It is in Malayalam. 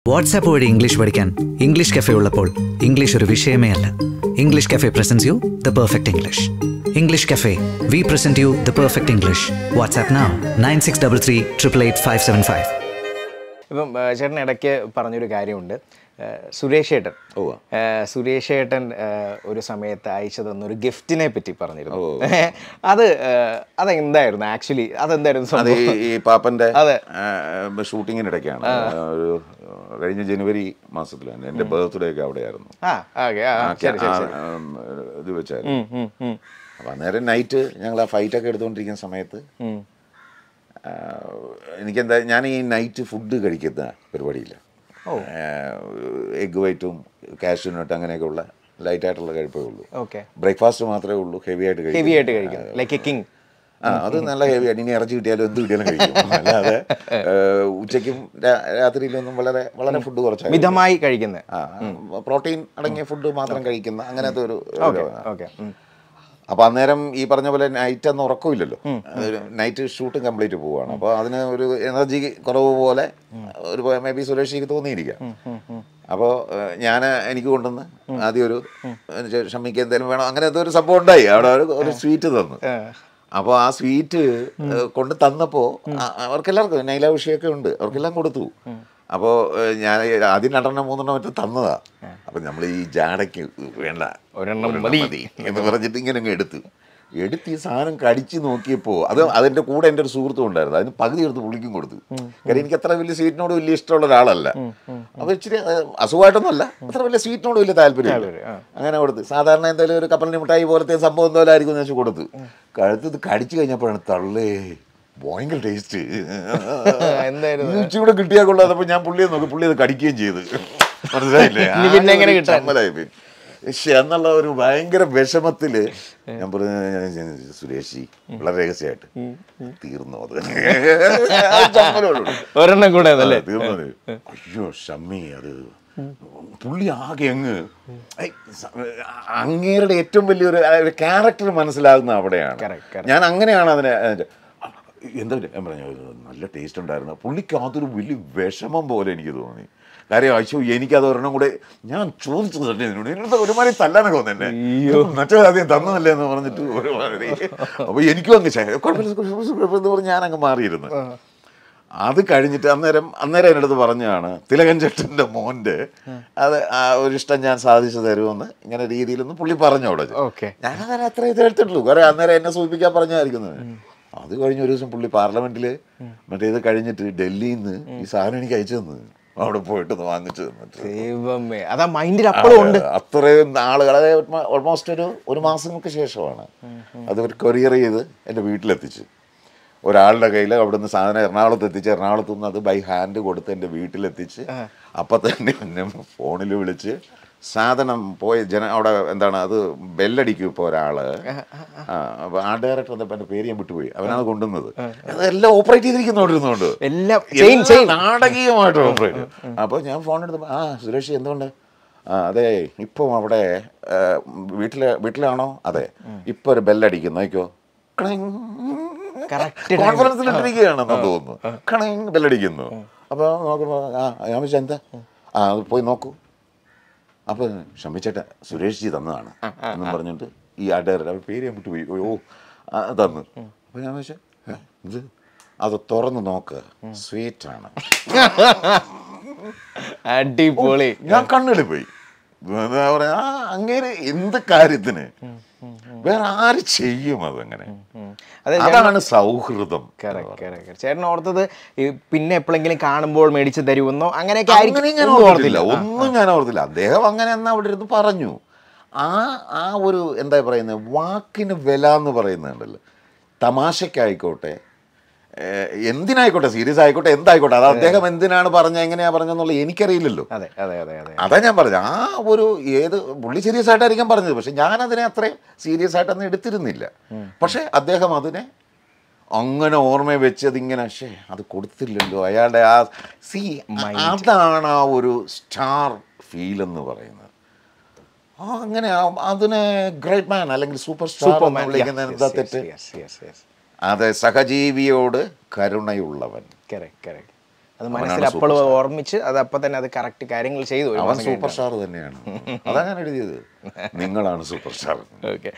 വാട്സാപ്പ് വഴി ഇംഗ്ലീഷ് പഠിക്കാൻ ഇംഗ്ലീഷ് കഫേ ഉള്ളപ്പോൾ ഇംഗ്ലീഷ് ഒരു വിഷയമേ അല്ല English cafe presents you the perfect English English cafe we present you the perfect English WhatsApp now nine six double three triple eight five seven five ഇപ്പം ആ, ചേട്ടൻ ഇടയ്ക്ക് പറഞ്ഞൊരു കാര്യമുണ്ട് ആ, സുരേഷ് ഏട്ടൻ ഉവ്വ. ആ, സുരേഷ് ഏട്ടൻ ആ, ഒരു സമയത്ത് അയച്ചു തന്ന ഒരു ഗിഫ്റ്റിനെ പറ്റി പറഞ്ഞിരുന്നു അത് ആ, അതെന്തായിരുന്നു ആക്ച്വലി അതെന്തായിരുന്നു അത് സംഭവം ഈ- ഈ പാപ്പന്റെ അതെ. ഷൂട്ടിങ്ങിനിടയ്ക്കാണ് ഒരു കഴിഞ്ഞ ജനുവരി മാസത്തിലാണ് എൻ്റെ ബർത്ത്ഡേ ഒക്കെ അവിടെയായിരുന്നു ആ ഓക്കെ ആ ആ, ശരി ശരി ആ, ശരി ഉം, ഇത് വെച്ചായിരുന്നു ഉം, ഉം, ഉം, അപ്പം അന്നേരം നൈറ്റ് ഞങ്ങൾ ആ ഫൈറ്റ് ഒക്കെ എടുത്തുകൊണ്ടിരിക്കുന്ന സമയത്ത് ഉം. ആ, എനിക്കെന്താ ഞാൻ ഈ നൈറ്റ് ഫുഡ് കഴിക്കുന്ന പരിപാടിയില്ല എഗ് വൈറ്റും കാഷ്യൂനട്ട് അങ്ങനെയൊക്കെ ഉള്ള ലൈറ്റ് ആയിട്ടുള്ള കഴിപ്പേ ഉള്ളൂ ഓക്കെ ബ്രേക്ക്ഫാസ്റ്റ് മാത്രമേ ഉള്ളൂ ഹെവി ആയിട്ട് കഴിക്കും ഹെവി ആയിട്ട് കഴിക്കും ലൈക്ക് എ കിങ് ആ അത് നല്ല ഹെവി ആയിട്ട് ഇനി ഇറച്ചി കിട്ടിയാലും എന്ത് കിട്ടിയാലും കഴിക്കും അല്ലാതെ ഏഹ്, ഉച്ചയ്ക്കും രാ- രാത്രിയിലൊന്നും വളരെ വളരെ ഫുഡ് കുറച്ചായി മിതമായി കഴിക്കുന്നത് ആ പ്രോട്ടീൻ അടങ്ങിയ ഫുഡ് മാത്രം കഴിക്കുന്ന അങ്ങനത്തെ ഒരു ഓക്കെ ഓക്കെ അപ്പൊ അന്നേരം ഈ പറഞ്ഞ പോലെ നൈറ്റ് അന്ന് ഉറക്കമില്ലല്ലോ നൈറ്റ് ഷൂട്ട് കംപ്ലീറ്റ് പോവാണ് അപ്പോൾ അതിന് ഒരു എനർജി കുറവ് പോലെ ഒരു മേ ബി സുരേഷിക്ക് തോന്നിയിരിക്കാം അപ്പോൾ ഞാൻ എനിക്ക് കൊണ്ടുവന്ന് ആദ്യം ഒരു എനിക്ക് ഷമ്മിക്ക് എന്തെങ്കിലും വേണം അങ്ങനെ എന്തോ ഒരു സംഭവം ഉണ്ടായി അവിടെ ഒരു ഒരു സ്വീറ്റ് തന്നു അപ്പോൾ ആ സ്വീറ്റ് കൊണ്ട് തന്നപ്പോൾ അവർക്കെല്ലാവർക്കും നൈല വിഷയമൊക്കെ ഉണ്ട് അവർക്കെല്ലാം കൊടുത്തു അപ്പോൾ ഞാൻ ആദ്യം രണ്ടെണ്ണം മൂന്നെണ്ണം മറ്റും തന്നതാ അപ്പം നമ്മൾ ഈ ജാടയ്ക്ക് വേണ്ട ഒരെണ്ണം മതി. എന്ന് പറഞ്ഞിട്ട് ഇങ്ങനെ അങ്ങ് എടുത്തു എടുത്ത് ഈ സാധനം കടിച്ച് നോക്കിയപ്പോൾ അത് അതിൻ്റെ കൂടെ എൻ്റെ ഒരു സുഹൃത്തും ഉണ്ടായിരുന്നു അതിന് പകുതി എടുത്ത് പുള്ളിക്കും കൊടുത്തു കാര്യം എനിക്ക് അത്ര വലിയ സ്വീറ്റിനോട് വലിയ ഇഷ്ടമുള്ള ഒരാളല്ല അപ്പോൾ ഇച്ചിരി അഹ്, അസുഖമായിട്ടൊന്നുമല്ല അത്ര വലിയ സ്വീറ്റിനോട് വലിയ താല്പര്യം അങ്ങനെ കൊടുത്ത് സാധാരണ എന്തെങ്കിലും ഒരു കപ്പലിന് മിഠായി പോലത്തെ സംഭവം എന്തോലും ആയിരിക്കും എന്ന് വെച്ച് കൊടുത്തു കഴുത്ത് ഇത് കടിച്ചു കഴിഞ്ഞപ്പോഴാണ് തള്ളേ ഭയങ്കര ടേസ്റ്റ് എന്തായിരുന്നു? ഇച്ചിരി കിട്ടിയാൽ കൊള്ളാതപ്പോൾ ഞാൻ പുള്ളിയെ നോക്കി പുള്ളി അത് കടിക്കുകയും ചെയ്ത് മനസ്സിലായില്ലേ ഇനി പിന്നെ എങ്ങനെ ആ ഒരു കിട്ടാൻ? ചമ്മലായി പോയി. പക്ഷെ എന്നുള്ള ഒരു ഭയങ്കര വിഷമത്തില് ഞാൻ പറഞ്ഞു ഞാൻ സുരേഷി വളരെ രഹസ്യമായിട്ട് തീർന്നു അത് ആ ചമ്മലോടുകൂടി. ഒരെണ്ണം കൂടെ ആ, അതല്ലേ തീർന്നത് അയ്യോ ഷമ്മി അത് പുള്ളി ആകെ അങ്ങ് ഐ, സ- അങ്ങേരുടെ ഏറ്റവും വലിയൊരു ആ, ഒരു ക്യാരക്ടർ മനസ്സിലാകുന്ന അവിടെയാണ് Correct, correct. ഞാൻ അങ്ങനെയാണ് അതിനെ അതിന്റെ- എന്താ പറയുക, ഞാൻ പറഞ്ഞു "ഇത് നല്ല ടേസ്റ്റ് ഉണ്ടായിരുന്നു പുള്ളിക്ക് അതൊരു വലിയ വിഷമം പോലെ എനിക്ക് തോന്നി കാര്യം അയ്യോ എനിക്കത് ഒരെണ്ണം കൂടെ ഞാൻ ചോദിച്ചു തന്നെ ഇതിനോട് എന്നോട് ഒരുമാതിരി തല്ലാനൊക്കെ വന്നു എന്നെ മറ്റേ ആദ്യം തന്നതല്ലേ എന്ന് പറഞ്ഞിട്ട് ഒരുമാതിരി അപ്പൊ എനിക്കും അങ്ങ് "ശ്ശെ, കുഴപ്പമില്ല കുഴപ്പമില്ല, കുഴപ്പമില്ല" എന്ന് പറഞ്ഞ് ഞാൻ അങ്ങ് മാറിയിരുന്നു അത് കഴിഞ്ഞിട്ട് അന്നേരം അന്നേരം എൻ്റെ അടുത്ത് പറഞ്ഞതാണ് തിലകൻ ചേട്ടൻ്റെ മോൻ്റെ അത് ആ ഒരു ഇഷ്ടം ഞാൻ സാധിച്ചു തരുമെന്ന് ഇങ്ങനെ രീതിയിലൊന്ന് പുള്ളി പറഞ്ഞു അവിടെ ഓക്കെ ഞാനന്നേരം അത്ര ഇത് എടുത്തിട്ടുള്ളൂ കാരണം അന്നേരം എന്നെ സൂചിപ്പിക്കാൻ പറഞ്ഞായിരിക്കുന്നത് അത് കഴിഞ്ഞ ഒരു ദിവസം പുള്ളി പാർലമെന്റിൽ മറ്റേ ഇത് കഴിഞ്ഞിട്ട് ഡൽഹിയിൽ നിന്ന് ഈ സാധനം എനിക്ക് അയച്ചു തന്നു അവിടെ പോയിട്ട് ഒന്ന് വാങ്ങിച്ചു തന്നിട്ട് ദൈവമേ അതാ മൈൻഡിൽ അപ്പോഴും ഉണ്ട് അതെ, അത്രയും ആളുകൾ അതായത് ഓൾമോസ്റ്റ് ഒരു ഒരു മാസങ്ങൾക്ക് ശേഷമാണ് അത് ഒരു കൊറിയർ ചെയ്ത് എൻ്റെ വീട്ടിലെത്തിച്ചു ഒരാളുടെ കയ്യിൽ അവിടുന്ന് സാധനം എറണാകുളത്ത് എത്തിച്ച് എറണാകുളത്ത് നിന്ന് അത് ബൈ ഹാൻഡ് കൊടുത്ത് എൻ്റെ വീട്ടിലെത്തിച്ച് അപ്പം തന്നെ എന്നെ ഫോണിൽ വിളിച്ച് സാധനം പോയി ജന അവിടെ എന്താണ് അത് ബെല്ലടിക്കും ഇപ്പോൾ ഒരാള് ആ അപ്പോൾ ആ ഡയറക്ടർ എന്താ എൻ്റെ പേര് ഞാൻ വിട്ടുപോയി അവനാണ് കൊണ്ടുവന്നത് അതെല്ലാം ഓപ്പറേറ്റ് ചെയ്തിരിക്കുന്നോണ്ടിരുന്നോണ്ട് എല്ലാം ചെയിൻ എല്ലാം ചെയിൻ നാടകീയമായിട്ട് ഓപ്പറേറ്റ് അപ്പോൾ ഞാൻ ഫോൺ എടുത്തപ്പോൾ ആ സുരേഷ് എന്തുകൊണ്ട് ആ അതെ ഇപ്പം അവിടെ ആ, വീട്ടിലെ വീട്ടിലാണോ അതെ ഇപ്പൊ ഒരു ബെല്ലടിക്കുന്നു നോക്കിയോ Correct time. കോൺഫറൻസിലിട്ടിരിക്കുകയാണെന്ന് തോന്നുന്നു കണിങ് ബെല്ലടിക്കുന്നു അപ്പോൾ നോക്കുമ്പോൾ ആ ഞാൻ വെച്ചാൽ എന്താ ആ അത് പോയി നോക്കൂ അപ്പോൾ ക്ഷമിച്ചേട്ട സുരേഷ് ജി തന്നതാണ് എന്നും പറഞ്ഞിട്ട് ഈ അഡയർ അവർ പേര് ഞാൻ വിട്ടുപോയി ഓ ആ, തന്നു അപ്പോൾ ഞാൻ വെച്ചാൽ ഇത് അത് തുറന്ന് നോക്ക് സ്വീറ്റ് ആണ് അടിപൊളി ഞാൻ കണ്ണിൽ പോയി എന്താ പറയാ ആ അങ്ങേര് എന്ത് കാര്യത്തിന് വേറെ ആര് ചെയ്യും അതങ്ങനെ അതെ അതാണ് സൗഹൃദം correct, correct, correct. ചേട്ടൻ ഓർത്തത് ഈ പിന്നെ എപ്പോഴെങ്കിലും കാണുമ്പോൾ മേടിച്ച് തരുമെന്നോ അങ്ങനെയൊക്കെ ആയിരിക്കും അങ്ങനെ ഞാൻ ഒന്നും ഓർത്തില്ല ഒന്നും ഞാൻ ഓർത്തില്ല അദ്ദേഹം അങ്ങനെ എന്നാ അവിടെ ഇരുന്ന് പറഞ്ഞു ആ ആ ഒരു എന്താ പറയുന്നത് വാക്കിന് വില എന്ന് പറയുന്നുണ്ടല്ലോ തമാശക്കായിക്കോട്ടെ ഏഹ്, എന്തിനായിക്കോട്ടെ സീരിയസ് ആയിക്കോട്ടെ എന്തായിക്കോട്ടെ അത് അദ്ദേഹം എന്തിനാണ് പറഞ്ഞ എങ്ങനെയാ പറഞ്ഞെന്നുള്ളത് എനിക്കറിയില്ലല്ലോ അതെ അതെ അതെ അതെ അതാ ഞാൻ പറഞ്ഞത് ആ ഒരു ഏത് പുള്ളി സീരിയസ് ആയിട്ടായിരിക്കും പറഞ്ഞത് പക്ഷെ ഞാൻ അതിനെ അത്രയും സീരിയസ് ആയിട്ടൊന്നും എടുത്തിരുന്നില്ല പക്ഷെ അദ്ദേഹം അതിനെ അങ്ങനെ ഓർമ്മ വെച്ചത് ഇങ്ങനെ പക്ഷേ അത് കൊടുത്തില്ലല്ലോ അയാളുടെ ആ സി അതാണ് ആ ഒരു സ്റ്റാർ ഫീൽ എന്ന് പറയുന്നത് ആ അങ്ങനെ ആ- അതിനെ ഗ്രേറ്റ് മാൻ അല്ലെങ്കിൽ സൂപ്പർ സ്റ്റാർ എന്ന് വിളിക്കുന്ന എന്താ തെറ്റ് അതെ സഹജീവിയോട് കരുണയുള്ളവൻ കറക്റ്റ് കറക്റ്റ് അത് മനസ്സിൽ അപ്പോഴും ഓർമ്മിച്ച് അത് അപ്പം തന്നെ അത് കറക്റ്റ് കാര്യങ്ങൾ ചെയ്തു ഒരു അവൻ മാസം സൂപ്പർ സ്റ്റാർ തന്നെയാണ് അതാ ഞാൻ എഴുതിയത് നിങ്ങളാണ് സൂപ്പർ സ്റ്റാർ ഓക്കെ